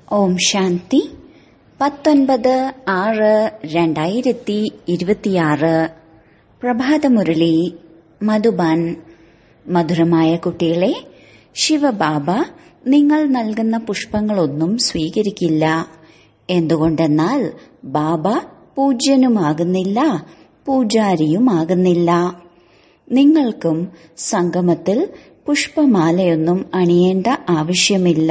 ഓം ശാന്തി പത്തൊൻപത് ആറ് രണ്ടായിരത്തി ഇരുപത്തിയാറ് പ്രഭാതമുരളി മധുബൻ മധുരമായ കുട്ടികളെ ശിവബാബ നിങ്ങൾ നൽകുന്ന പുഷ്പങ്ങളൊന്നും സ്വീകരിക്കില്ല എന്തുകൊണ്ടെന്നാൽ ബാബ പൂജ്യനുമാകുന്നില്ല പൂജാരിയുമാകുന്നില്ല നിങ്ങൾക്കും സംഗമത്തിൽ പുഷ്പമാലയൊന്നും അണിയേണ്ട ആവശ്യമില്ല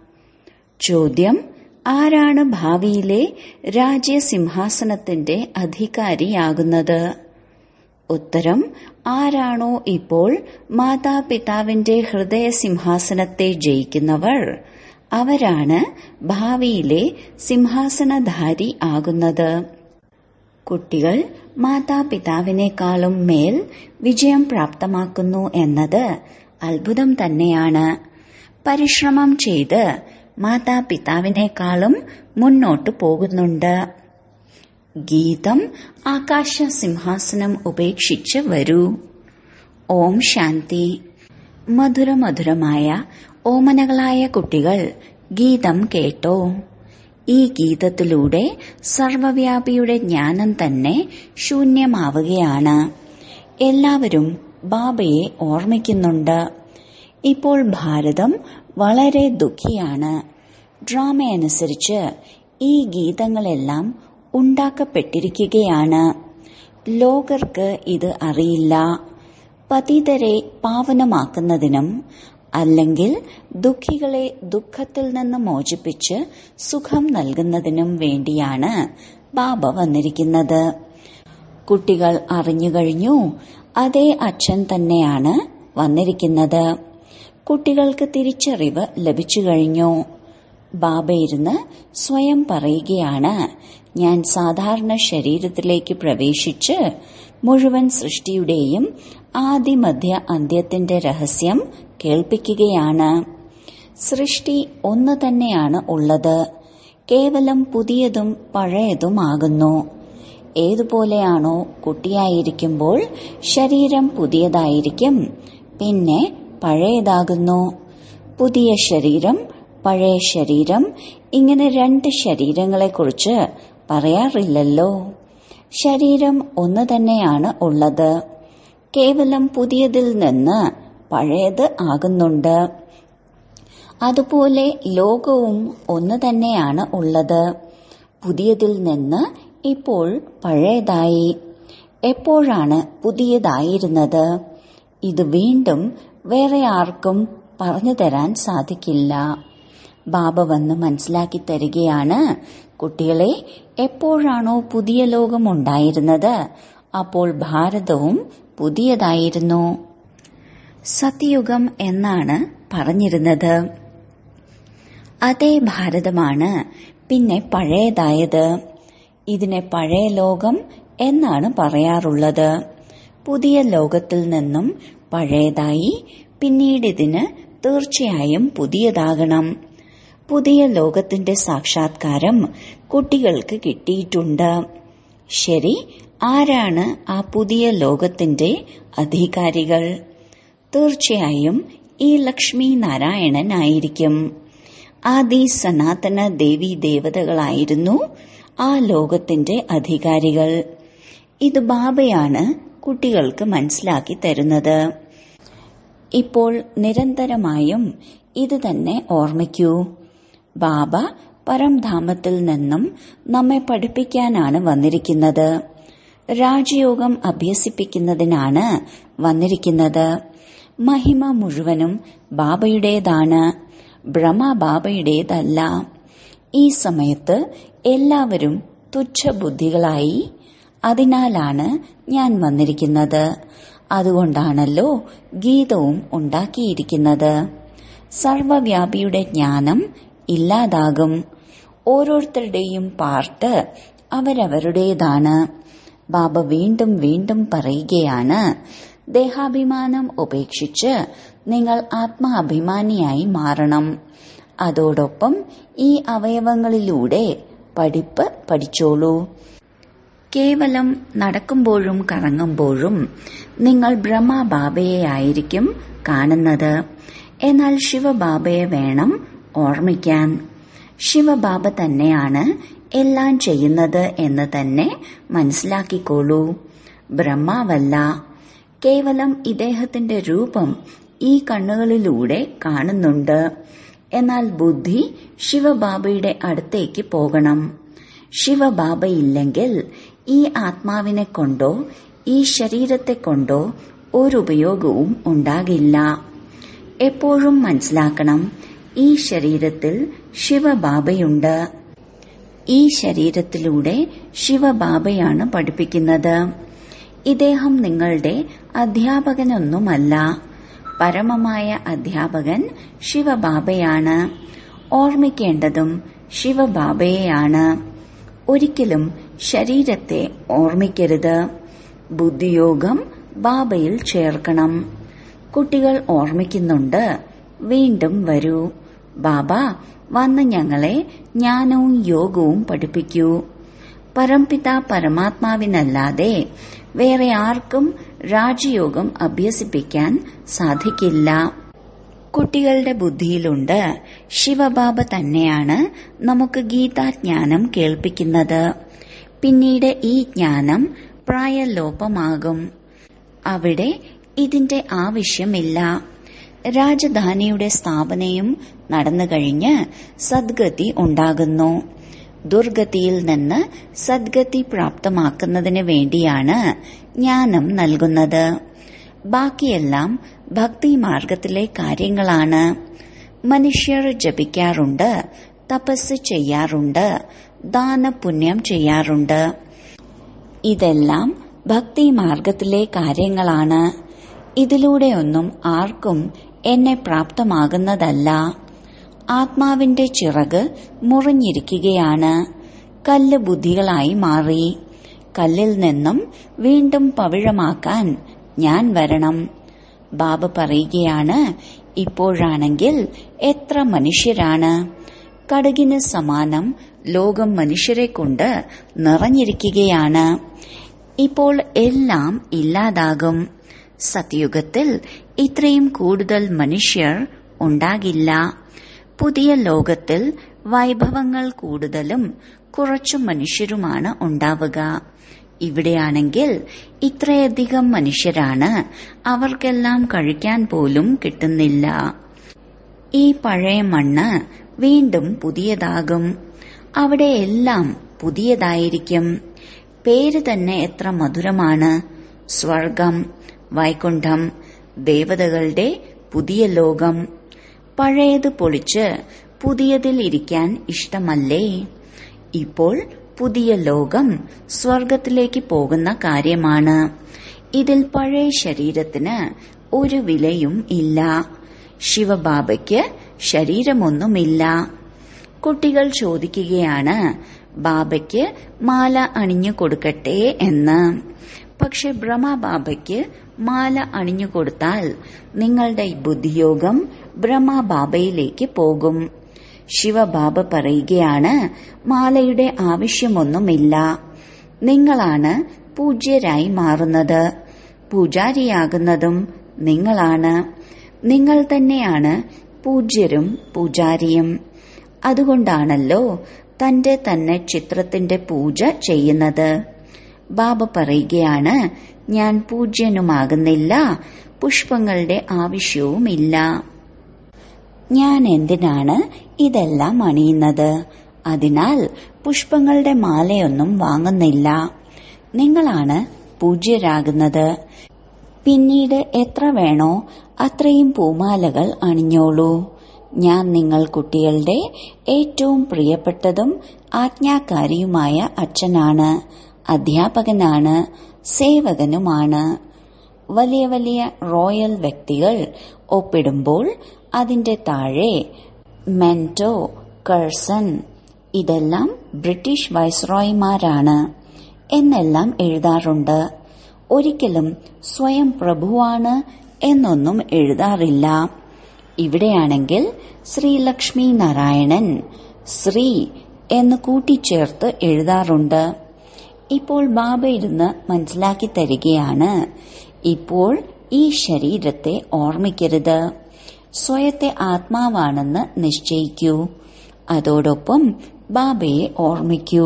ചോദ്യം ആരാണ് ഭാവിയിലെ രാജ്യസിംഹാസനത്തിന്റെ അധികാരിയാകുന്നത് ഉത്തരം ആരാണോ ഇപ്പോൾ മാതാപിതാവിന്റെ ഹൃദയസിംഹാസനത്തെ ജയിക്കുന്നവർ അവരാണ് ഭാവിയിലെ സിംഹാസനധാരി ആകുന്നത് കുട്ടികൾ മാതാപിതാവിനേക്കാളും മേൽ വിജയം പ്രാപ്തമാക്കുന്നു എന്നത് അത്ഭുതം തന്നെയാണ് പരിശ്രമം ചെയ്ത് മാതാപിതാവിനേക്കാളും മുന്നോട്ടു പോകുന്നുണ്ട് ഗീതം ആകാശ സിംഹാസനം ഉപേക്ഷിച്ച് വരൂ ഓം ശാന്തി മധുരമധുരമായ ഓമനകളായ കുട്ടികൾ ഗീതം കേട്ടോ ഈ ഗീതത്തിലൂടെ സർവവ്യാപിയുടെ ജ്ഞാനം തന്നെ ശൂന്യമാവുകയാണ് എല്ലാവരും ബാബയെ ഓർമ്മിക്കുന്നുണ്ട് ഇപ്പോൾ ഭാരതം വളരെ ദുഃഖിയാണ് ഡ്രാമയനുസരിച്ച് ഈ ഗീതങ്ങളെല്ലാം ഉണ്ടാക്കപ്പെട്ടിരിക്കുകയാണ് ലോകർക്ക് ഇത് അറിയില്ല പതിതരെ പാവനമാക്കുന്നതിനും അല്ലെങ്കിൽ ദുഃഖികളെ ദുഃഖത്തിൽ നിന്ന് മോചിപ്പിച്ച് സുഖം നൽകുന്നതിനും വേണ്ടിയാണ് ബാബ വന്നിരിക്കുന്നത് കുട്ടികൾ അറിഞ്ഞുകഴിഞ്ഞു അതേ അച്ഛൻ തന്നെയാണ് വന്നിരിക്കുന്നത് കുട്ടികൾക്ക് തിരിച്ചറിവ് ലഭിച്ചു കഴിഞ്ഞു ബാബ ഇരുന്ന് സ്വയം പറയുകയാണ് ഞാൻ സാധാരണ ശരീരത്തിലേക്ക് പ്രവേശിച്ച് മുഴുവൻ സൃഷ്ടിയുടെയും ആദിമധ്യ അന്ത്യത്തിന്റെ രഹസ്യം കേൾപ്പിക്കുകയാണ് സൃഷ്ടി ഒന്ന് തന്നെയാണ് ഉള്ളത് കേവലം പുതിയതും പഴയതുമാകുന്നു ഏതുപോലെയാണോ കുട്ടിയായിരിക്കുമ്പോൾ ശരീരം പുതിയതായിരിക്കും പിന്നെ പഴയതാകുന്നു പുതിയ ശരീരം പഴയ ശരീരം ഇങ്ങനെ രണ്ട് ശരീരങ്ങളെക്കുറിച്ച് പറയാറില്ലല്ലോ ശരീരം ഒന്ന് തന്നെയാണ് ഉള്ളത് കേവലം പുതിയതിൽ നിന്ന് പഴയത് ആകുന്നുണ്ട് അതുപോലെ ലോകവും ഒന്ന് തന്നെയാണ് ഉള്ളത് പുതിയതിൽ നിന്ന് ഇപ്പോൾ പഴയതായി എപ്പോഴാണ് പുതിയതായിരുന്നത് ഇത് വീണ്ടും വേറെ ആർക്കും പറഞ്ഞു തരാൻ സാധിക്കില്ല ബാബ വന്ന് മനസ്സിലാക്കി തരികയാണ് കുട്ടികളെ എപ്പോഴാണോ പുതിയ ലോകം ഉണ്ടായിരുന്നത് അപ്പോൾ ഭാരതവും പുതിയതായിരുന്നു സത്യയുഗം എന്നാണ് പറഞ്ഞിരുന്നത് അതേ ഭാരതമാണ് പിന്നെ പഴയതായത് ഇതിനെ പഴയ ലോകം എന്നാണ് പറയാറുള്ളത് പുതിയ ലോകത്തിൽ നിന്നും പഴയതായി പിന്നീട് ഇതിന് തീർച്ചയായും പുതിയതാകണം പുതിയ ലോകത്തിന്റെ സാക്ഷാത്കാരം കുട്ടികൾക്ക് കിട്ടിയിട്ടുണ്ട് ശരി ആരാണ് ആ പുതിയ ലോകത്തിന്റെ അധികാരികൾ തീർച്ചയായും ഈ ലക്ഷ്മി നാരായണൻ ആയിരിക്കും ആദി സനാതന ദേവി ദേവതകളായിരുന്നു ആ ലോകത്തിന്റെ അധികാരികൾ ഇത് ബാബയാണ് കുട്ടികൾക്ക് മനസ്സിലാക്കി തരുന്നത് ഇപ്പോൾ നിരന്തരമായും ഇത് തന്നെ ഓർമ്മിക്കൂ ബാബ പരംധാമത്തിൽ നിന്നും നമ്മെ പഠിപ്പിക്കാനാണ് വന്നിരിക്കുന്നത് രാജയോഗം അഭ്യസിപ്പിക്കുന്നതിനാണ് വന്നിരിക്കുന്നത് മഹിമ മുഴുവനും ബാബയുടേതാണ് ബ്രഹ്മ ബാബയുടേതല്ല ഈ സമയത്ത് എല്ലാവരും തുച്ഛബുദ്ധികളായി അതിനാലാണ് ഞാൻ വന്നിരിക്കുന്നത് അതുകൊണ്ടാണല്ലോ ഗീതവും ഉണ്ടാക്കിയിരിക്കുന്നത് സർവവ്യാപിയുടെ ജ്ഞാനം ഇല്ലാതാകും ഓരോരുത്തരുടെയും പാർട്ട് അവരവരുടേതാണ് ബാബ വീണ്ടും വീണ്ടും പറയുകയാണ് ദേഹാഭിമാനം ഉപേക്ഷിച്ച് നിങ്ങൾ ആത്മാഭിമാനിയായി മാറണം അതോടൊപ്പം ഈ അവയവങ്ങളിലൂടെ പഠിപ്പ് പഠിച്ചോളൂ കേവലം നടക്കുമ്പോഴും കറങ്ങുമ്പോഴും നിങ്ങൾ ബ്രഹ്മബാബയെ ആയിരിക്കും കാണുന്നത് എന്നാൽ ശിവബാബയെ വേണം ഓർമ്മിക്കാൻ ശിവബാബ തന്നെയാണ് എല്ലാം ചെയ്യുന്നത് എന്ന് തന്നെ മനസ്സിലാക്കിക്കോളൂ ബ്രഹ്മാവല്ല കേവലം ഇദ്ദേഹത്തിന്റെ രൂപം ഈ കണ്ണുകളിലൂടെ കാണുന്നുണ്ട് എന്നാൽ ബുദ്ധി ശിവബാബയുടെ അടുത്തേക്ക് പോകണം ശിവബാബയില്ലെങ്കിൽ ഈ ആത്മാവിനെ കൊണ്ടോ ഈ ശരീരത്തെ കൊണ്ടോ ഒരുപയോഗവും ഉണ്ടാകില്ല എപ്പോഴും മനസ്സിലാക്കണം ഈ ശരീരത്തിൽ ശിവബാബയുണ്ട് ഈ ശരീരത്തിലൂടെ ശിവബാബയാണ് പഠിപ്പിക്കുന്നത് ഇദ്ദേഹം നിങ്ങളുടെ അധ്യാപകനൊന്നുമല്ല പരമമായ അധ്യാപകൻ ശിവബാബയാണ് ഓർമ്മിക്കേണ്ടതും ശിവബാബയെയാണ് ഒരിക്കലും ശരീരത്തെ ഓർമ്മിക്കരുത് ബുദ്ധിയോഗം ബാബയിൽ ചേർക്കണം കുട്ടികൾ ഓർമ്മിക്കുന്നുണ്ട് വീണ്ടും വരൂ ബാബ വന്ന് ഞങ്ങളെ ജ്ഞാനവും യോഗവും പഠിപ്പിക്കൂ പരംപിത പരമാത്മാവിനല്ലാതെ വേറെ ആർക്കും രാജയോഗം അഭ്യസിപ്പിക്കാൻ സാധിക്കില്ല കുട്ടികളുടെ ബുദ്ധിയിലുണ്ട് ശിവബാബ തന്നെയാണ് നമുക്ക് ഗീതാജ്ഞാനം കേൾപ്പിക്കുന്നത് പിന്നീട് ഈ ജ്ഞാനം പ്രായലോപമാകും അവിടെ ഇതിന്റെ ആവശ്യമില്ല രാജധാനിയുടെ സ്ഥാപനയും നടന്നു കഴിഞ്ഞ് സദ്ഗതി ഉണ്ടാകുന്നു ദുർഗതിയിൽ നിന്ന് സദ്ഗതി പ്രാപ്തമാക്കുന്നതിന് വേണ്ടിയാണ് ജ്ഞാനം നൽകുന്നത് ബാക്കിയെല്ലാം ഭക്തി മാർഗത്തിലെ കാര്യങ്ങളാണ് മനുഷ്യർ ജപിക്കാറുണ്ട് തപസ് ചെയ്യാറുണ്ട് ദാനപുണ്യം ചെയ്യാറുണ്ട് ഇതെല്ലാം ഭക്തി മാർഗത്തിലെ കാര്യങ്ങളാണ് ഇതിലൂടെയൊന്നും ആർക്കും എന്നെ പ്രാപ്തമാകുന്നതല്ല ആത്മാവിന്റെ ചിറക് മുറിഞ്ഞിരിക്കുകയാണ് കല്ല് ബുദ്ധികളായി മാറി കല്ലിൽ നിന്നും വീണ്ടും പവിഴമാക്കാൻ ഞാൻ വരണം ബാബ പറയുകയാണ് ഇപ്പോഴാണെങ്കിൽ എത്ര മനുഷ്യരാണ് കടുകിന് സമാനം ലോകം മനുഷ്യരെ കൊണ്ട് നിറഞ്ഞിരിക്കുകയാണ് ഇപ്പോൾ എല്ലാം ഇല്ലാതാകും സത്യുഗത്തിൽ ഇത്രയും കൂടുതൽ മനുഷ്യർ ഉണ്ടാകില്ല പുതിയ ലോകത്തിൽ വൈഭവങ്ങൾ കൂടുതലും കുറച്ചു മനുഷ്യരുമാണ് ഉണ്ടാവുക ഇവിടെയാണെങ്കിൽ ഇത്രയധികം മനുഷ്യരാണ് അവർക്കെല്ലാം കഴിക്കാൻ പോലും കിട്ടുന്നില്ല ഈ പഴയ മണ്ണ് വീണ്ടും പുതിയതാകും അവിടെ എല്ലാം പുതിയതായിരിക്കും പേര് തന്നെ എത്ര മധുരമാണ് സ്വർഗം വൈകുണ്ഠം ദേവതകളുടെ പുതിയ ലോകം പഴയത് പൊളിച്ച് പുതിയതിൽ ഇരിക്കാൻ ഇഷ്ടമല്ലേ ഇപ്പോൾ പുതിയ ലോകം സ്വർഗത്തിലേക്ക് പോകുന്ന കാര്യമാണ് ഇതിൽ പഴയ ശരീരത്തിന് ഒരു വിലയും ഇല്ല ശിവബാബയ്ക്ക് ശരീരമൊന്നുമില്ല കുട്ടികൾ ചോദിക്കുകയാണ് ബാബയ്ക്ക് മാല അണിഞ്ഞു കൊടുക്കട്ടെ എന്ന് പക്ഷെ ബ്രഹ്മബാബയ്ക്ക് മാല അണിഞ്ഞു കൊടുത്താൽ നിങ്ങളുടെ ബുദ്ധിയോഗം ബ്രഹ്മബാബയിലേക്ക് പോകും ശിവബാബ പറയുകയാണ് മാലയുടെ ആവശ്യമൊന്നുമില്ല നിങ്ങളാണ് പൂജ്യരായി മാറുന്നത് പൂജാരിയാകുന്നതും നിങ്ങളാണ് നിങ്ങൾ തന്നെയാണ് പൂജ്യരും പൂജാരിയും അതുകൊണ്ടാണല്ലോ തന്റെ തന്നെ ചിത്രത്തിന്റെ പൂജ ചെയ്യുന്നത് ബാബ പറയുകയാണ് ഞാൻ പൂജ്യനുമാകുന്നില്ല പുഷ്പങ്ങളുടെ ആവശ്യവുമില്ല ഞാൻ എന്തിനാണ് ഇതെല്ലാം അണിയുന്നത് അതിനാൽ പുഷ്പങ്ങളുടെ മാലയൊന്നും വാങ്ങുന്നില്ല നിങ്ങളാണ് പൂജ്യരാകുന്നത് പിന്നീട് എത്ര വേണോ അത്രയും പൂമാലകൾ അണിഞ്ഞോളൂ ഞാൻ നിങ്ങൾ കുട്ടികളുടെ ഏറ്റവും പ്രിയപ്പെട്ടതും ആജ്ഞാകാരിയുമായ അച്ഛനാണ് അധ്യാപകനാണ് സേവകനുമാണ് വലിയ വലിയ റോയൽ വ്യക്തികൾ ഒപ്പിടുമ്പോൾ അതിന്റെ താഴെ മെന്റോ കഴ്സൺ ഇതെല്ലാം ബ്രിട്ടീഷ് വൈസ്രോയിമാരാണ് എന്നെല്ലാം എഴുതാറുണ്ട് ഒരിക്കലും സ്വയം പ്രഭുവാണ് എന്നൊന്നും എഴുതാറില്ല ഇവിടെയാണെങ്കിൽ ശ്രീലക്ഷ്മി നാരായണൻ ശ്രീ എന്ന് കൂട്ടിച്ചേർത്ത് എഴുതാറുണ്ട് ഇപ്പോൾ ബാബ ഇരുന്ന് മനസ്സിലാക്കി തരികയാണ് ഇപ്പോൾ ഈ ശരീരത്തെ ഓർമ്മിക്കരുത് സ്വയത്തെ ആത്മാവാണെന്ന് നിശ്ചയിക്കൂ അതോടൊപ്പം ബാബയെ ഓർമ്മിക്കൂ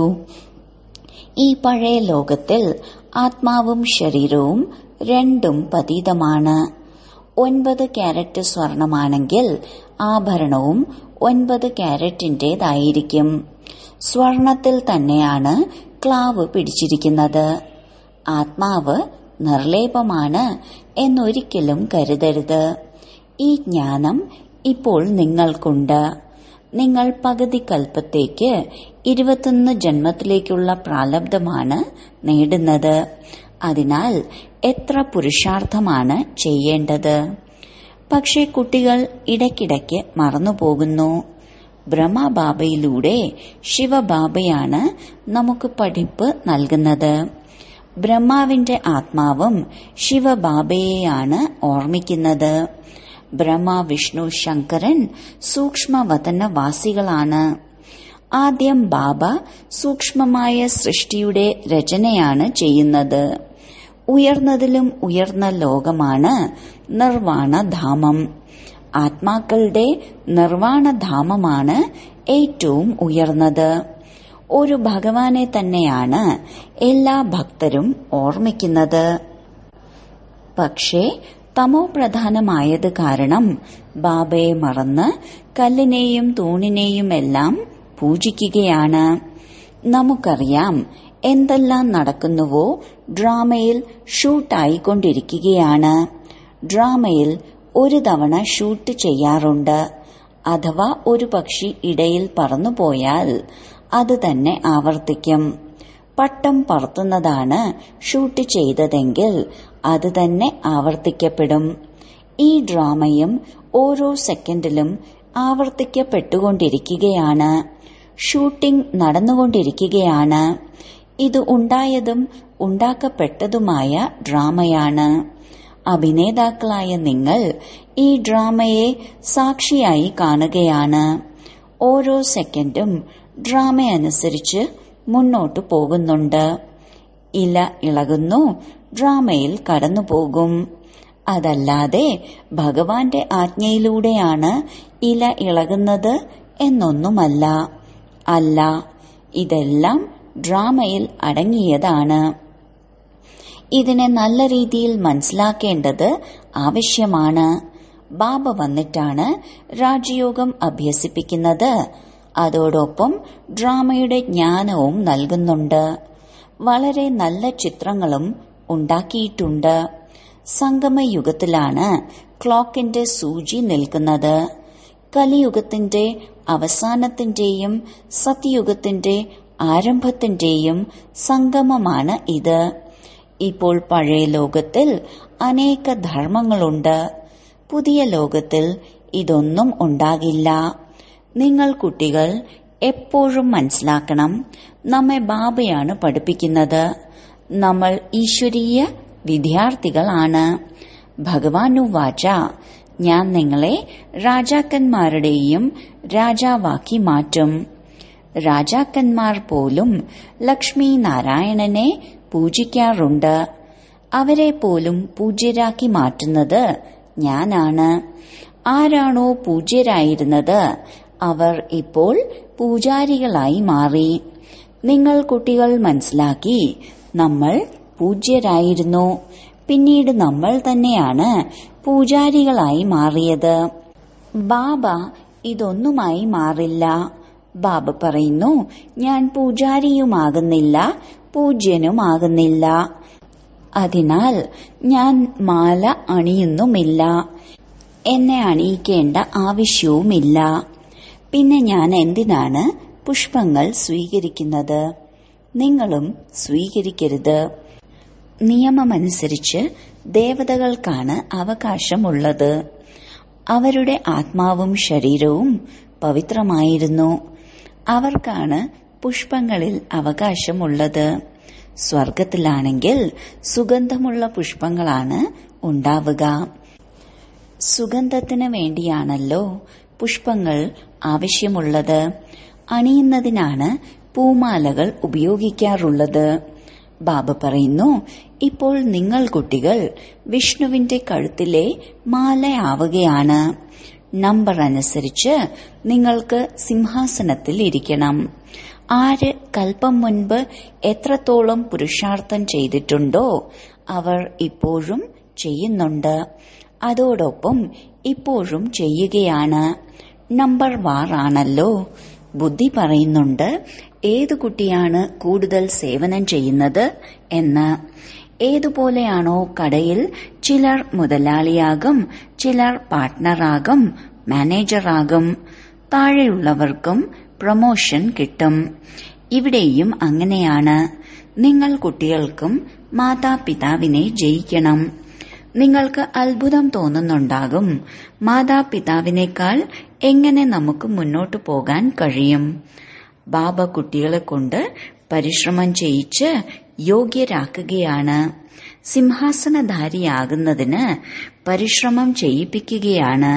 ഈ പഴയ ലോകത്തിൽ ആത്മാവും ശരീരവും രണ്ടും പതീതമാണ് ഒൻപത് ക്യാരറ്റ് സ്വർണമാണെങ്കിൽ ആഭരണവും ഒൻപത് ക്യാരറ്റിന്റേതായിരിക്കും സ്വർണത്തിൽ തന്നെയാണ് ക്ലാവ് പിടിച്ചിരിക്കുന്നത് ആത്മാവ് നിർലേപമാണ് എന്നൊരിക്കലും കരുതരുത് ഈ ജ്ഞാനം ഇപ്പോൾ നിങ്ങൾക്കുണ്ട് നിങ്ങൾ പകുതി കൽപ്പത്തേക്ക് ഇരുപത്തൊന്ന് ജന്മത്തിലേക്കുള്ള പ്രാലബ്ധമാണ് നേടുന്നത് അതിനാൽ എത്ര പുരുഷാർത്ഥമാണ് ചെയ്യേണ്ടത് പക്ഷേ കുട്ടികൾ ഇടയ്ക്കിടയ്ക്ക് മറന്നുപോകുന്നു ബ്രഹ്മബാബയിലൂടെ ശിവബാബയാണ് നമുക്ക് പഠിപ്പ് നൽകുന്നത് ബ്രഹ്മാവിന്റെ ആത്മാവും ശിവബാബയെയാണ് ഓർമ്മിക്കുന്നത് ബ്രഹ്മ വിഷ്ണു ശങ്കരൻ സൂക്ഷ്മവതനവാസികളാണ് ആദ്യം ബാബ സൂക്ഷ്മമായ സൃഷ്ടിയുടെ രചനയാണ് ചെയ്യുന്നത് ഉയർന്നതിലും ഉയർന്ന ലോകമാണ് നിർവാണധാമം ആത്മാക്കളുടെ നിർവാണധാമമാണ് ഏറ്റവും ഉയർന്നത് ഒരു ഭഗവാനെ തന്നെയാണ് എല്ലാ ഭക്തരും ഓർമ്മിക്കുന്നത് പക്ഷേ തമോ പ്രധാനമായത് കാരണം ബാബയെ മറന്ന് കല്ലിനെയും തൂണിനെയുമെല്ലാം പൂജിക്കുകയാണ് നമുക്കറിയാം എന്തെല്ലാം നടക്കുന്നുവോ ഡ്രാമയിൽ ഷൂട്ടായിക്കൊണ്ടിരിക്കുകയാണ് ഡ്രാമയിൽ ഒരു തവണ ഷൂട്ട് ചെയ്യാറുണ്ട് അഥവാ ഒരു പക്ഷി ഇടയിൽ പറന്നുപോയാൽ അത് തന്നെ ആവർത്തിക്കും പട്ടം പറത്തുന്നതാണ് ഷൂട്ട് ചെയ്തതെങ്കിൽ അത് തന്നെ ആവർത്തിക്കപ്പെടും ഈ ഡ്രാമയും ഓരോ സെക്കൻഡിലും ആവർത്തിക്കപ്പെട്ടുകൊണ്ടിരിക്കുകയാണ് ഷൂട്ടിംഗ് നടന്നുകൊണ്ടിരിക്കുകയാണ് ഇത് ഉണ്ടായതും ഉണ്ടാക്കപ്പെട്ടതുമായ ഡ്രാമയാണ് അഭിനേതാക്കളായ നിങ്ങൾ ഈ ഡ്രാമയെ സാക്ഷിയായി കാണുകയാണ് ഓരോ സെക്കൻഡും ഡ്രാമ അനുസരിച്ച് മുന്നോട്ടു പോകുന്നുണ്ട് ഇല ഇളകുന്നു ഡ്രാമയിൽ കടന്നുപോകും അതല്ലാതെ ഭഗവാന്റെ ആജ്ഞയിലൂടെയാണ് ഇല ഇളകുന്നത് എന്നൊന്നുമല്ല അല്ല ഇതെല്ലാം ഡ്രാമയിൽ അടങ്ങിയതാണ് ഇതിനെ നല്ല രീതിയിൽ മനസ്സിലാക്കേണ്ടത് ആവശ്യമാണ് ബാബ വന്നിട്ടാണ് രാജയോഗം അഭ്യസിപ്പിക്കുന്നത് അതോടൊപ്പം ഡ്രാമയുടെ ജ്ഞാനവും നൽകുന്നുണ്ട് വളരെ നല്ല ചിത്രങ്ങളും ഉണ്ടാക്കിയിട്ടുണ്ട് സംഗമയുഗത്തിലാണ് ക്ലോക്കിന്റെ സൂചി നിൽക്കുന്നത് കലിയുഗത്തിന്റെ അവസാനത്തിന്റെയും സത്യയുഗത്തിന്റെ ആരംഭത്തിന്റെയും സംഗമമാണ് ഇത് ഇപ്പോൾ പഴയ ലോകത്തിൽ അനേക ധർമ്മങ്ങളുണ്ട് പുതിയ ലോകത്തിൽ ഇതൊന്നും ഉണ്ടാകില്ല നിങ്ങൾ കുട്ടികൾ എപ്പോഴും മനസ്സിലാക്കണം നമ്മെ ബാബയാണ് പഠിപ്പിക്കുന്നത് നമ്മൾ ഈശ്വരീയ വിദ്യാർത്ഥികളാണ് ഭഗവാനു വാച ഞാൻ നിങ്ങളെ രാജാക്കന്മാരുടെയും രാജാവാക്കി മാറ്റും രാജാക്കന്മാർ പോലും ലക്ഷ്മി നാരായണനെ പൂജിക്കാറുണ്ട് അവരെ പോലും പൂജ്യരാക്കി മാറ്റുന്നത് ഞാനാണ് ആരാണോ പൂജ്യരായിരുന്നത് അവർ ഇപ്പോൾ പൂജാരികളായി മാറി നിങ്ങൾ കുട്ടികൾ മനസ്സിലാക്കി നമ്മൾ പൂജ്യരായിരുന്നു പിന്നീട് നമ്മൾ തന്നെയാണ് പൂജാരികളായി മാറിയത് ബാബ ഇതൊന്നുമായി മാറില്ല ബാബ പറയുന്നു ഞാൻ പൂജാരിയുമാകുന്നില്ല പൂജ്യനുമാകുന്നില്ല അതിനാൽ ഞാൻ മാല അണിയുന്നുമില്ല എന്നെ അണിയിക്കേണ്ട ആവശ്യവുമില്ല പിന്നെ ഞാൻ എന്തിനാണ് പുഷ്പങ്ങൾ സ്വീകരിക്കുന്നത് നിങ്ങളും സ്വീകരിക്കരുത് നിയമമനുസരിച്ച് ദേവതകൾക്കാണ് അവകാശമുള്ളത് അവരുടെ ആത്മാവും ശരീരവും പവിത്രമായിരുന്നു അവർക്കാണ് പുഷ്പങ്ങളിൽ അവകാശമുള്ളത് സ്വർഗത്തിലാണെങ്കിൽ സുഗന്ധമുള്ള പുഷ്പങ്ങളാണ് ഉണ്ടാവുക സുഗന്ധത്തിന് വേണ്ടിയാണല്ലോ പുഷ്പങ്ങൾ ആവശ്യമുള്ളത് അണിയുന്നതിനാണ് പൂമാലകൾ ഉപയോഗിക്കാറുള്ളത് ബാബ പറയുന്നു ഇപ്പോൾ നിങ്ങൾ കുട്ടികൾ വിഷ്ണുവിന്റെ കഴുത്തിലെ മാലയാവുകയാണ് നമ്പർ അനുസരിച്ച് നിങ്ങൾക്ക് സിംഹാസനത്തിൽ ഇരിക്കണം ആര് കൽപ്പം മുൻപ് എത്രത്തോളം പുരുഷാർത്ഥം ചെയ്തിട്ടുണ്ടോ അവർ ഇപ്പോഴും ചെയ്യുന്നുണ്ട് അതോടൊപ്പം ഇപ്പോഴും ചെയ്യുകയാണ് നമ്പർ വാറാണല്ലോ ബുദ്ധി പറയുന്നുണ്ട് ഏതു കുട്ടിയാണ് കൂടുതൽ സേവനം ചെയ്യുന്നത് എന്ന് ഏതുപോലെയാണോ കടയിൽ ചിലർ മുതലാളിയാകും ചിലർ പാർട്ട്ണറാകും മാനേജറാകും താഴെയുള്ളവർക്കും പ്രൊമോഷൻ കിട്ടും ഇവിടെയും അങ്ങനെയാണ് നിങ്ങൾ കുട്ടികൾക്കും മാതാപിതാവിനെ ജയിക്കണം നിങ്ങൾക്ക് അത്ഭുതം തോന്നുന്നുണ്ടാകും മാതാപിതാവിനേക്കാൾ എങ്ങനെ നമുക്ക് മുന്നോട്ടു പോകാൻ കഴിയും ബാബ കുട്ടികളെ കൊണ്ട് പരിശ്രമം ചെയ്യിച്ച് യോഗ്യരാക്കുകയാണ് സിംഹാസനധാരിയാകുന്നതിന് പരിശ്രമം ചെയ്യിപ്പിക്കുകയാണ്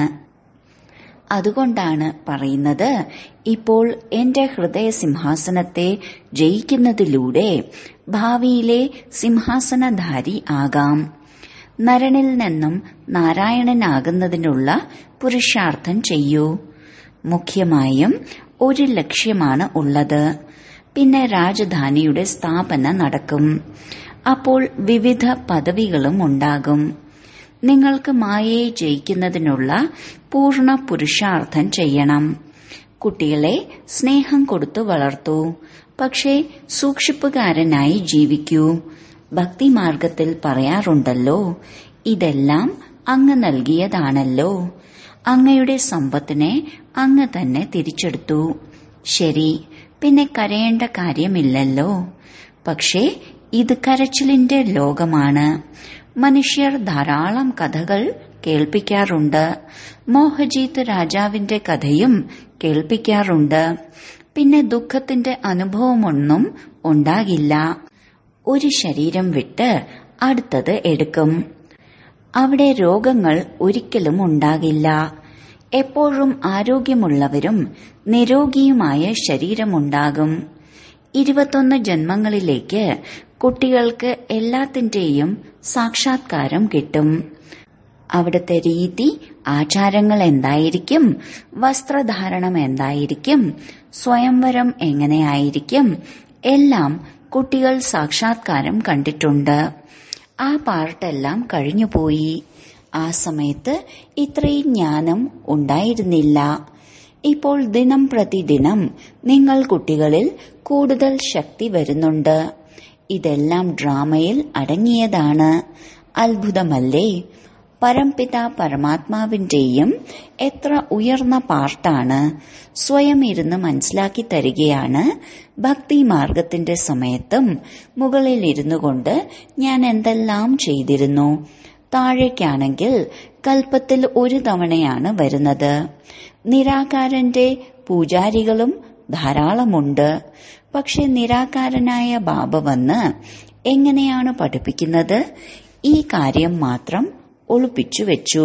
അതുകൊണ്ടാണ് പറയുന്നത് ഇപ്പോൾ എന്റെ ഹൃദയ സിംഹാസനത്തെ ജയിക്കുന്നതിലൂടെ ഭാവിയിലെ സിംഹാസനധാരി ആകാം നരനിൽ നിന്നും നാരായണനാകുന്നതിനുള്ള പുരുഷാർത്ഥം ചെയ്യൂ മുഖ്യമായും ഒരു ലക്ഷ്യമാണ് ഉള്ളത് പിന്നെ രാജധാനിയുടെ സ്ഥാപന നടക്കും അപ്പോൾ വിവിധ പദവികളും ഉണ്ടാകും നിങ്ങൾക്ക് മായയെ ജയിക്കുന്നതിനുള്ള പൂർണ്ണ പുരുഷാർത്ഥം ചെയ്യണം കുട്ടികളെ സ്നേഹം കൊടുത്തു വളർത്തൂ പക്ഷേ സൂക്ഷിപ്പുകാരനായി ജീവിക്കൂ ഭക്തിമാർഗത്തിൽ പറയാറുണ്ടല്ലോ ഇതെല്ലാം അങ്ങ് നൽകിയതാണല്ലോ അങ്ങയുടെ സമ്പത്തിനെ അങ്ങ് തന്നെ തിരിച്ചെടുത്തു ശരി പിന്നെ കരയേണ്ട കാര്യമില്ലല്ലോ പക്ഷേ ഇത് കരച്ചിലിന്റെ ലോകമാണ് മനുഷ്യർ ധാരാളം കഥകൾ കേൾപ്പിക്കാറുണ്ട് മോഹജീത്ത് രാജാവിന്റെ കഥയും കേൾപ്പിക്കാറുണ്ട് പിന്നെ ദുഃഖത്തിന്റെ അനുഭവമൊന്നും ഉണ്ടാകില്ല ഒരു ശരീരം വിട്ട് അടുത്തത് എടുക്കും അവിടെ രോഗങ്ങൾ ഒരിക്കലും ഉണ്ടാകില്ല എപ്പോഴും ആരോഗ്യമുള്ളവരും നിരോഗിയുമായ ശരീരമുണ്ടാകും ഇരുപത്തൊന്ന് ജന്മങ്ങളിലേക്ക് കുട്ടികൾക്ക് എല്ലാത്തിന്റെയും സാക്ഷാത്കാരം കിട്ടും അവിടുത്തെ രീതി ആചാരങ്ങൾ എന്തായിരിക്കും വസ്ത്രധാരണം എന്തായിരിക്കും സ്വയംവരം എങ്ങനെയായിരിക്കും എല്ലാം കുട്ടികൾ സാക്ഷാത്കാരം കണ്ടിട്ടുണ്ട് ആ പാർട്ടെല്ലാം കഴിഞ്ഞുപോയി ആ സമയത്ത് ഇത്രയും ജ്ഞാനം ഉണ്ടായിരുന്നില്ല ഇപ്പോൾ ദിനം പ്രതിദിനം നിങ്ങൾ കുട്ടികളിൽ കൂടുതൽ ശക്തി വരുന്നുണ്ട് ഇതെല്ലാം ഡ്രാമയിൽ അടങ്ങിയതാണ് അത്ഭുതമല്ലേ പരംപിത പരമാത്മാവിന്റെയും എത്ര ഉയർന്ന പാർട്ടാണ് സ്വയം ഇരുന്ന് മനസ്സിലാക്കി തരികയാണ് ഭക്തി മാർഗത്തിന്റെ സമയത്തും മുകളിൽ ഇരുന്നു കൊണ്ട് ഞാൻ എന്തെല്ലാം ചെയ്തിരുന്നു താഴേക്കാണെങ്കിൽ കൽപ്പത്തിൽ ഒരു തവണയാണ് വരുന്നത് നിരാകാരന്റെ പൂജാരികളും ധാരാളമുണ്ട് പക്ഷെ നിരാകാരനായ ബാബ വന്ന് എങ്ങനെയാണ് പഠിപ്പിക്കുന്നത് ഈ കാര്യം മാത്രം ഒളിപ്പിച്ചു വെച്ചു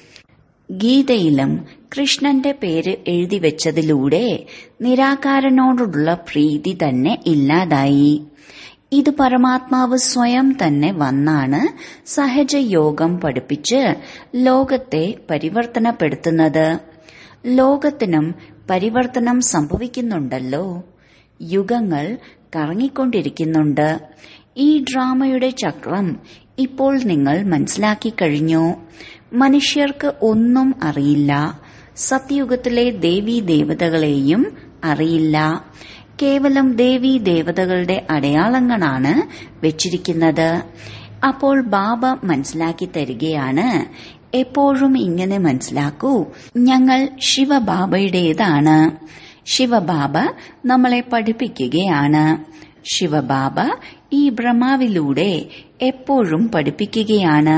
ഗീതയിലും കൃഷ്ണന്റെ പേര് എഴുതി വെച്ചതിലൂടെ നിരാകാരനോടുള്ള പ്രീതി തന്നെ ഇല്ലാതായി ഇത് പരമാത്മാവ് സ്വയം തന്നെ വന്നാണ് സഹജയോഗം പഠിപ്പിച്ച് ലോകത്തെ പരിവർത്തനപ്പെടുത്തുന്നത് ലോകത്തിനും പരിവർത്തനം സംഭവിക്കുന്നുണ്ടല്ലോ യുഗങ്ങൾ കറങ്ങിക്കൊണ്ടിരിക്കുന്നുണ്ട് ഈ ഡ്രാമയുടെ ചക്രം ഇപ്പോൾ നിങ്ങൾ മനസ്സിലാക്കി കഴിഞ്ഞു മനുഷ്യർക്ക് ഒന്നും അറിയില്ല സത്യയുഗത്തിലെ ദേവീ ദേവതകളെയും അറിയില്ല കേവലം ദേവീ ദേവതകളുടെ അടയാളങ്ങളാണ് വെച്ചിരിക്കുന്നത് അപ്പോൾ ബാബ മനസ്സിലാക്കി തരികയാണ് എപ്പോഴും ഇങ്ങനെ മനസ്സിലാക്കൂ ഞങ്ങൾ ശിവബാബയുടേതാണ് ശിവബാബ നമ്മളെ പഠിപ്പിക്കുകയാണ് ശിവബാബ ഈ ബ്രഹ്മാവിലൂടെ എപ്പോഴും പഠിപ്പിക്കുകയാണ്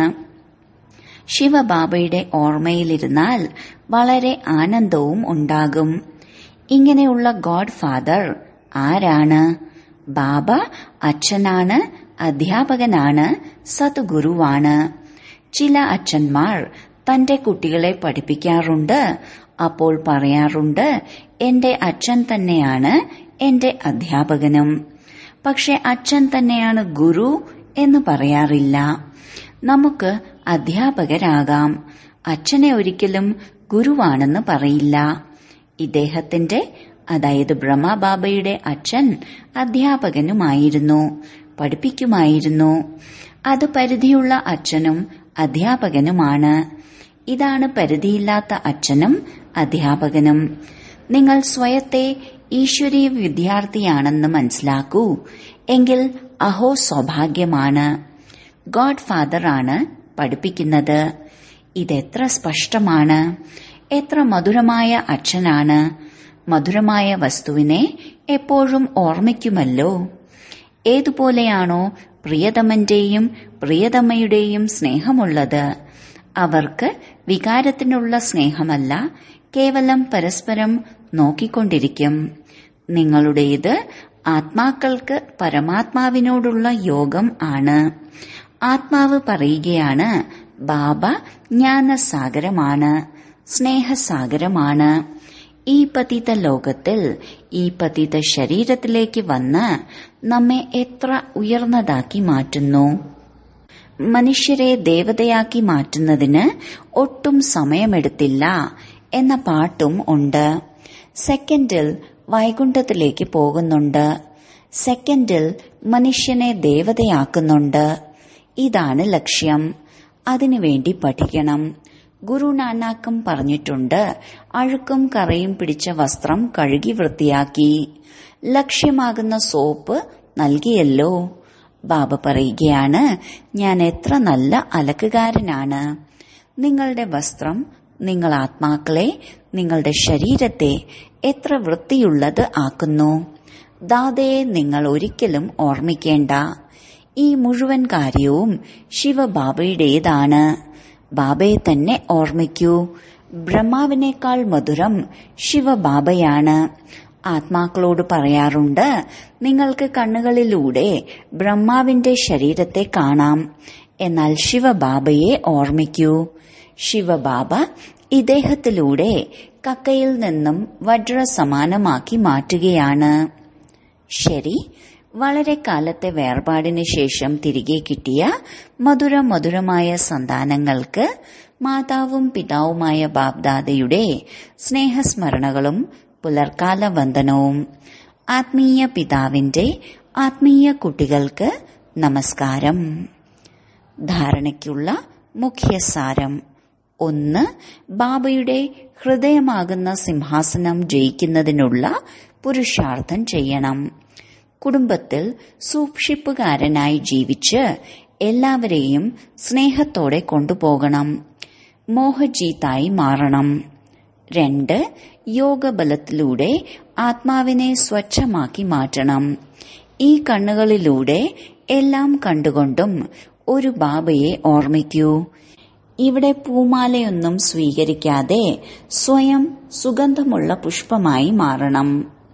ശിവബാബയുടെ ഓർമ്മയിലിരുന്നാൽ വളരെ ആനന്ദവും ഉണ്ടാകും ഇങ്ങനെയുള്ള ഗോഡ് ഫാദർ ആരാണ് ബാബ അച്ഛനാണ് അധ്യാപകനാണ് സദ്ഗുരുവാണ് ചില അച്ഛന്മാർ തന്റെ കുട്ടികളെ പഠിപ്പിക്കാറുണ്ട് അപ്പോൾ പറയാറുണ്ട് എന്റെ അച്ഛൻ തന്നെയാണ് എന്റെ അധ്യാപകനും പക്ഷെ അച്ഛൻ തന്നെയാണ് ഗുരു എന്ന് പറയാറില്ല നമുക്ക് അധ്യാപകരാകാം അച്ഛനെ ഒരിക്കലും ഗുരുവാണെന്ന് പറയില്ല ഇദ്ദേഹത്തിന്റെ അതായത് ബ്രഹ്മബാബയുടെ അച്ഛൻ അധ്യാപകനുമായിരുന്നു പഠിപ്പിക്കുമായിരുന്നു അത് പരിധിയുള്ള അച്ഛനും അധ്യാപകനുമാണ് ഇതാണ് പരിധിയില്ലാത്ത അച്ഛനും അധ്യാപകനും നിങ്ങൾ സ്വയത്തെ ഈശ്വരീയ വിദ്യാർത്ഥിയാണെന്ന് മനസ്സിലാക്കൂ എങ്കിൽ അഹോ സൗഭാഗ്യമാണ് ഗോഡ് ഫാദർ ആണ് പഠിപ്പിക്കുന്നത് ഇതെത്ര സ്പഷ്ടമാണ് എത്ര മധുരമായ അച്ഛനാണ് മധുരമായ വസ്തുവിനെ എപ്പോഴും ഓർമ്മിക്കുമല്ലോ ഏതുപോലെയാണോ പ്രിയതമന്റെയും പ്രിയതമ്മയുടെയും സ്നേഹമുള്ളത് അവർക്ക് വികാരത്തിനുള്ള സ്നേഹമല്ല കേവലം പരസ്പരം നോക്കിക്കൊണ്ടിരിക്കും നിങ്ങളുടേത് ആത്മാക്കൾക്ക് പരമാത്മാവിനോടുള്ള യോഗം ആണ് ആത്മാവ് പറയുകയാണ് ബാബ ജ്ഞാനസാഗരമാണ് സ്നേഹസാഗരമാണ് ഈ പതിത ലോകത്തിൽ ഈ പതിത ശരീരത്തിലേക്ക് വന്ന് നമ്മെ എത്ര ഉയർന്നതാക്കി മാറ്റുന്നു മനുഷ്യരെ ദേവതയാക്കി മാറ്റുന്നതിന് ഒട്ടും സമയമെടുത്തില്ല എന്ന പാട്ടും ഉണ്ട് സെക്കൻഡിൽ വൈകുണ്ഠത്തിലേക്ക് പോകുന്നുണ്ട് സെക്കൻഡിൽ മനുഷ്യനെ ദേവതയാക്കുന്നുണ്ട് ഇതാണ് ലക്ഷ്യം അതിനുവേണ്ടി പഠിക്കണം ഗുരു നാനാക്കും പറഞ്ഞിട്ടുണ്ട് അഴുക്കും കറയും പിടിച്ച വസ്ത്രം കഴുകി വൃത്തിയാക്കി ലക്ഷ്യമാകുന്ന സോപ്പ് നൽകിയല്ലോ ബാബ പറയുകയാണ് ഞാൻ എത്ര നല്ല അലക്കുകാരനാണ് നിങ്ങളുടെ വസ്ത്രം നിങ്ങൾ ആത്മാക്കളെ നിങ്ങളുടെ ശരീരത്തെ എത്ര വൃത്തിയുള്ളത് ആക്കുന്നു ദാതയെ നിങ്ങൾ ഒരിക്കലും ഓർമ്മിക്കേണ്ട ഈ മുഴുവൻ കാര്യവും ശിവബാബയുടേതാണ് ബാബയെ തന്നെ ഓർമ്മിക്കൂ ബ്രഹ്മാവിനേക്കാൾ മധുരം ശിവബാബയാണ് ആത്മാക്കളോട് പറയാറുണ്ട് നിങ്ങൾക്ക് കണ്ണുകളിലൂടെ ബ്രഹ്മാവിന്റെ ശരീരത്തെ കാണാം എന്നാൽ ശിവബാബയെ ഓർമ്മിക്കൂ ശിവബാബ ഇദ്ദേഹത്തിലൂടെ കക്കയിൽ നിന്നും വജ്ര സമാനമാക്കി മാറ്റുകയാണ് ശരി വളരെ കാലത്തെ വേർപാടിന് ശേഷം തിരികെ കിട്ടിയ മധുര മധുരമായ സന്താനങ്ങൾക്ക് മാതാവും പിതാവുമായ ബാബ്ദാദയുടെ സ്നേഹസ്മരണകളും പുലർക്കാല വന്ദനവും ആത്മീയ പിതാവിന്റെ ആത്മീയ കുട്ടികൾക്ക് നമസ്കാരം ധാരണയ്ക്കുള്ള മുഖ്യസാരം ഒന്ന് ബാബയുടെ ഹൃദയമാകുന്ന സിംഹാസനം ജയിക്കുന്നതിനുള്ള പുരുഷാർത്ഥം ചെയ്യണം കുടുംബത്തിൽ സൂക്ഷിപ്പുകാരനായി ജീവിച്ച് എല്ലാവരെയും സ്നേഹത്തോടെ കൊണ്ടുപോകണം മോഹജീത്തായി മാറണം രണ്ട് യോഗബലത്തിലൂടെ ആത്മാവിനെ സ്വച്ഛമാക്കി മാറ്റണം ഈ കണ്ണുകളിലൂടെ എല്ലാം കണ്ടുകൊണ്ടും ഒരു ബാബയെ ഓർമ്മിക്കൂ ഇവിടെ പൂമാലയൊന്നും സ്വീകരിക്കാതെ സ്വയം സുഗന്ധമുള്ള പുഷ്പമായി മാറണം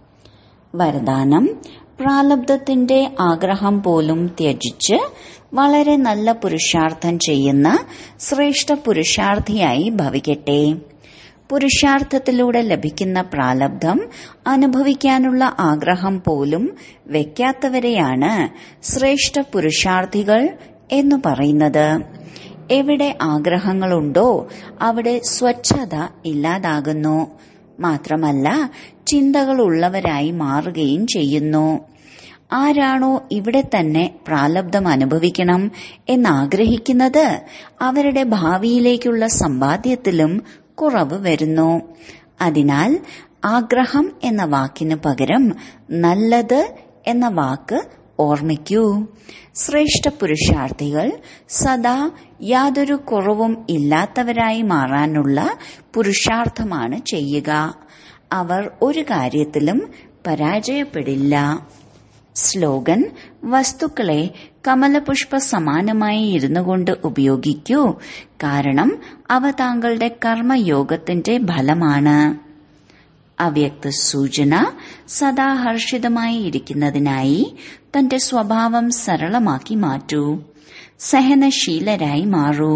വരദാനം പ്രാലബ്ധത്തിന്റെ ആഗ്രഹം പോലും ത്യജിച്ച് വളരെ നല്ല പുരുഷാർത്ഥം ചെയ്യുന്ന ശ്രേഷ്ഠ പുരുഷാർത്ഥിയായി ഭവിക്കട്ടെ പുരുഷാർത്ഥത്തിലൂടെ ലഭിക്കുന്ന പ്രാലബ്ധം അനുഭവിക്കാനുള്ള ആഗ്രഹം പോലും വെക്കാത്തവരെയാണ് ശ്രേഷ്ഠ പുരുഷാർത്ഥികൾ എന്ന് പറയുന്നത് എവിടെ ആഗ്രഹങ്ങളുണ്ടോ അവിടെ സ്വച്ഛത ഇല്ലാതാകുന്നു മാത്രമല്ല ചിന്തകളുള്ളവരായി മാറുകയും ചെയ്യുന്നു ആരാണോ ഇവിടെ തന്നെ പ്രാലബ്ധം അനുഭവിക്കണം എന്നാഗ്രഹിക്കുന്നത് അവരുടെ ഭാവിയിലേക്കുള്ള സമ്പാദ്യത്തിലും കുറവ് വരുന്നു അതിനാൽ ആഗ്രഹം എന്ന വാക്കിന് പകരം നല്ലത് എന്ന വാക്ക് ഓർമ്മിക്കൂ ശ്രേഷ്ഠ പുരുഷാർത്ഥികൾ സദാ യാതൊരു കുറവും ഇല്ലാത്തവരായി മാറാനുള്ള പുരുഷാർത്ഥമാണ് ചെയ്യുക അവർ ഒരു കാര്യത്തിലും പരാജയപ്പെടില്ല സ്ലോഗൻ വസ്തുക്കളെ കമലപുഷ്പ സമാനമായി ഇരുന്നുകൊണ്ട് ഉപയോഗിക്കൂ കാരണം അവ താങ്കളുടെ കർമ്മയോഗത്തിന്റെ ഫലമാണ് അവ്യക്ത സൂചന സദാ ഹർഷിതമായി ഇരിക്കുന്നതിനായി തന്റെ സ്വഭാവം സരളമാക്കി മാറ്റൂ സഹനശീലരായി മാറൂ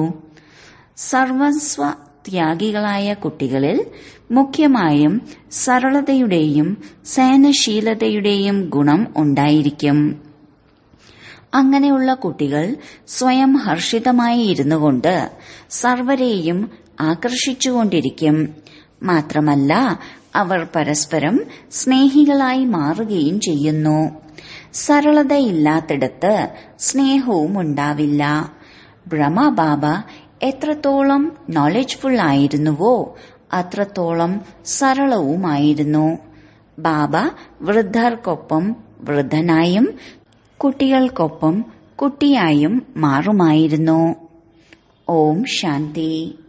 സർവസ്വ ത്യാഗികളായ കുട്ടികളിൽ മുഖ്യമായും സരളതയുടെയും സഹനശീലതയുടെയും ഗുണം ഉണ്ടായിരിക്കും അങ്ങനെയുള്ള കുട്ടികൾ സ്വയം ഹർഷിതമായി ഇരുന്നു കൊണ്ട് സർവരെയും ആകർഷിച്ചുകൊണ്ടിരിക്കും മാത്രമല്ല അവർ പരസ്പരം സ്നേഹികളായി മാറുകയും ചെയ്യുന്നു സരളതയില്ലാത്തിടത്ത് സ്നേഹവും ഉണ്ടാവില്ല ബ്രഹ്മബാബ എത്രത്തോളം നോളജ്ഫുൾ ആയിരുന്നുവോ അത്രത്തോളം സരളവുമായിരുന്നു ബാബ വൃദ്ധർക്കൊപ്പം വൃദ്ധനായും കുട്ടികൾക്കൊപ്പം കുട്ടിയായും മാറുമായിരുന്നു ഓം ശാന്തി